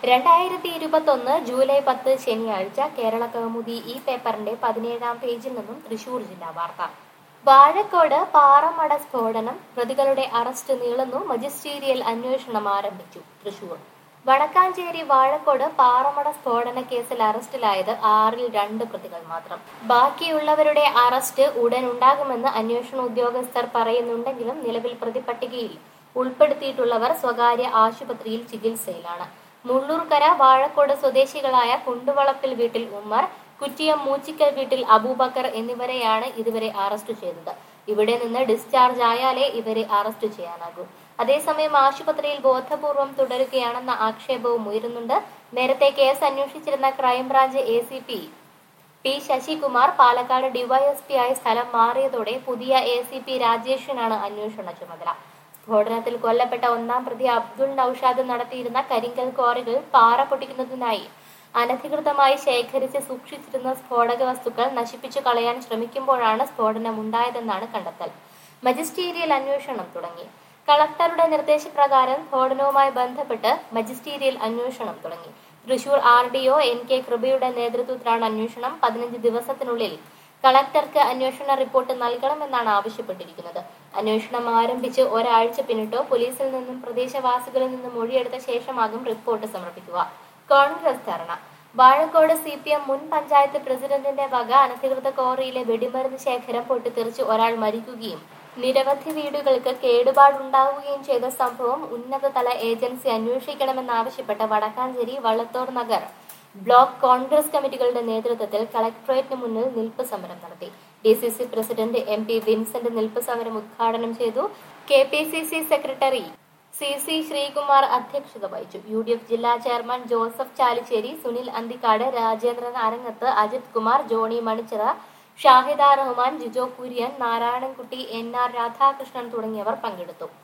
രണ്ടായിരത്തി ഇരുപത്തൊന്ന് ജൂലൈ പത്ത് ശനിയാഴ്ച കേരള കൗമുദി ഈ പേപ്പറിന്റെ പതിനേഴാം പേജിൽ നിന്നും തൃശൂർ ജില്ലാ വാർത്ത വാഴക്കോട് പാറമട സ്ഫോടനം പ്രതികളുടെ അറസ്റ്റ് നീളുന്നു മജിസ്റ്റീരിയൽ അന്വേഷണം ആരംഭിച്ചു തൃശൂർ വടക്കാഞ്ചേരി വാഴക്കോട് പാറമട സ്ഫോടന കേസിൽ അറസ്റ്റിലായത് ആറിൽ രണ്ട് പ്രതികൾ മാത്രം ബാക്കിയുള്ളവരുടെ അറസ്റ്റ് ഉടൻ ഉണ്ടാകുമെന്ന് അന്വേഷണ ഉദ്യോഗസ്ഥർ പറയുന്നുണ്ടെങ്കിലും നിലവിൽ പ്രതിപട്ടികയിൽ ഉൾപ്പെടുത്തിയിട്ടുള്ളവർ സ്വകാര്യ ആശുപത്രിയിൽ ചികിത്സയിലാണ് മുള്ളൂർക്കര വാഴക്കോട് സ്വദേശികളായ കുണ്ടുവളപ്പിൽ വീട്ടിൽ ഉമ്മർ കുറ്റിയം മൂച്ചിക്കൽ വീട്ടിൽ അബൂബക്കർ എന്നിവരെയാണ് ഇതുവരെ അറസ്റ്റ് ചെയ്തത് ഇവിടെ നിന്ന് ഡിസ്ചാർജ് ആയാലേ ഇവരെ അറസ്റ്റ് ചെയ്യാനാകൂ അതേസമയം ആശുപത്രിയിൽ ബോധപൂർവം തുടരുകയാണെന്ന ആക്ഷേപവും ഉയരുന്നുണ്ട് നേരത്തെ കേസ് അന്വേഷിച്ചിരുന്ന crime branch A C P P Sasikumar Palakkad DYSP ആയി സ്ഥലം മാറിയതോടെ പുതിയ എ സി പി രാജേഷിനാണ് അന്വേഷണ ചുമതല സ്ഫോടനത്തിൽ കൊല്ലപ്പെട്ട ഒന്നാം പ്രതി അബ്ദുൾ നൌഷാദ് നടത്തിയിരുന്ന കരിങ്കൽ ക്വാറികൾ പാറ പൊട്ടിക്കുന്നതിനായി അനധികൃതമായി ശേഖരിച്ച് സൂക്ഷിച്ചിരുന്ന സ്ഫോടക വസ്തുക്കൾ നശിപ്പിച്ചു കളയാൻ ശ്രമിക്കുമ്പോഴാണ് സ്ഫോടനം ഉണ്ടായതെന്നാണ് കണ്ടെത്തൽ മജിസ്റ്റീരിയൽ അന്വേഷണം തുടങ്ങി കളക്ടറുടെ നിർദ്ദേശപ്രകാരം സ്ഫോടനവുമായി ബന്ധപ്പെട്ട് മജിസ്റ്റീരിയൽ അന്വേഷണം തുടങ്ങി Thrissur R D O N K കൃപയുടെ നേതൃത്വത്തിലാണ് അന്വേഷണം പതിനഞ്ച് ദിവസത്തിനുള്ളിൽ കളക്ടർക്ക് അന്വേഷണ റിപ്പോർട്ട് നൽകണമെന്നാണ് ആവശ്യപ്പെട്ടിരിക്കുന്നത് അന്വേഷണം ആരംഭിച്ച് ഒരാഴ്ച പിന്നിട്ടോ പോലീസിൽ നിന്നും പ്രദേശവാസികളിൽ നിന്നും മൊഴിയെടുത്ത ശേഷമാകും റിപ്പോർട്ട് സമർപ്പിക്കുക Congress dharna Vazhakode C P M മുൻ പഞ്ചായത്ത് പ്രസിഡന്റിന്റെ വക അനധികൃത കോറിയിലെ വെടിമരുന്ന് ശേഖരം പൊട്ടിത്തെറിച്ച് ഒരാൾ മരിക്കുകയും നിരവധി വീടുകൾക്ക് കേടുപാടുണ്ടാവുകയും ചെയ്ത സംഭവം ഉന്നതതല ഏജൻസി അന്വേഷിക്കണമെന്നാവശ്യപ്പെട്ട വടക്കാഞ്ചേരി വള്ളത്തോർ നഗർ ബ്ലോക്ക് കോൺഗ്രസ് കമ്മിറ്റികളുടെ നേതൃത്വത്തിൽ കളക്ടറേറ്റിന് മുന്നിൽ നിൽപ്പ് സമരം നടത്തി D C C president M P Vincent നിൽപ്പ് സമരം ഉദ്ഘാടനം ചെയ്തു K P C C secretary C C Sreekumar അധ്യക്ഷത വഹിച്ചു യു ഡി എഫ് ജില്ലാ chairman Joseph Chalissery Sunil Anthikkad Rajendran Arangath Ajith Kumar Johny Manichira Shahida Rahman Jijo Kurian Narayanankutty N R Radhakrishnan തുടങ്ങിയവർ പങ്കെടുത്തു